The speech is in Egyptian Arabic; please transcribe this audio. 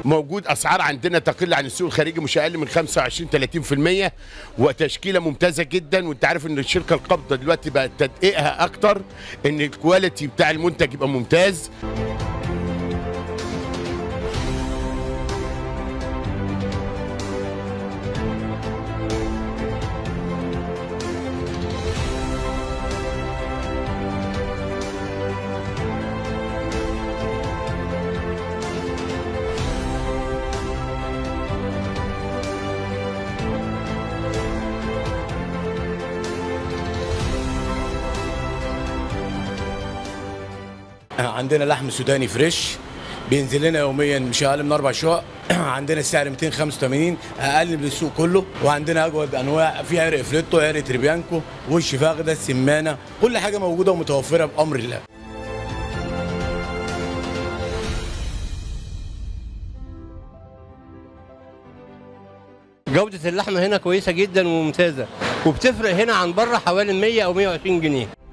موجود اسعار عندنا تقل عن السوق الخارجي مش اقل من 25 30% وتشكيله ممتازه جدا وانت عارف ان الشركه القابضه دلوقتي بقت تدقيقها اكتر ان الكواليتي بتاع المنتج يبقى ممتاز عندنا لحم سوداني فريش بينزل لنا يوميا مش اقل من اربع شقق عندنا السعر 285 اقل من السوق كله وعندنا اجود انواع في عرق فليتو عرق تريبيانكو وش فاخده السمانه كل حاجه موجوده ومتوفره بامر الله جودة اللحمة هنا كويسة جدا وممتازة وبتفرق هنا عن بره حوالي 100 أو 120 جنيه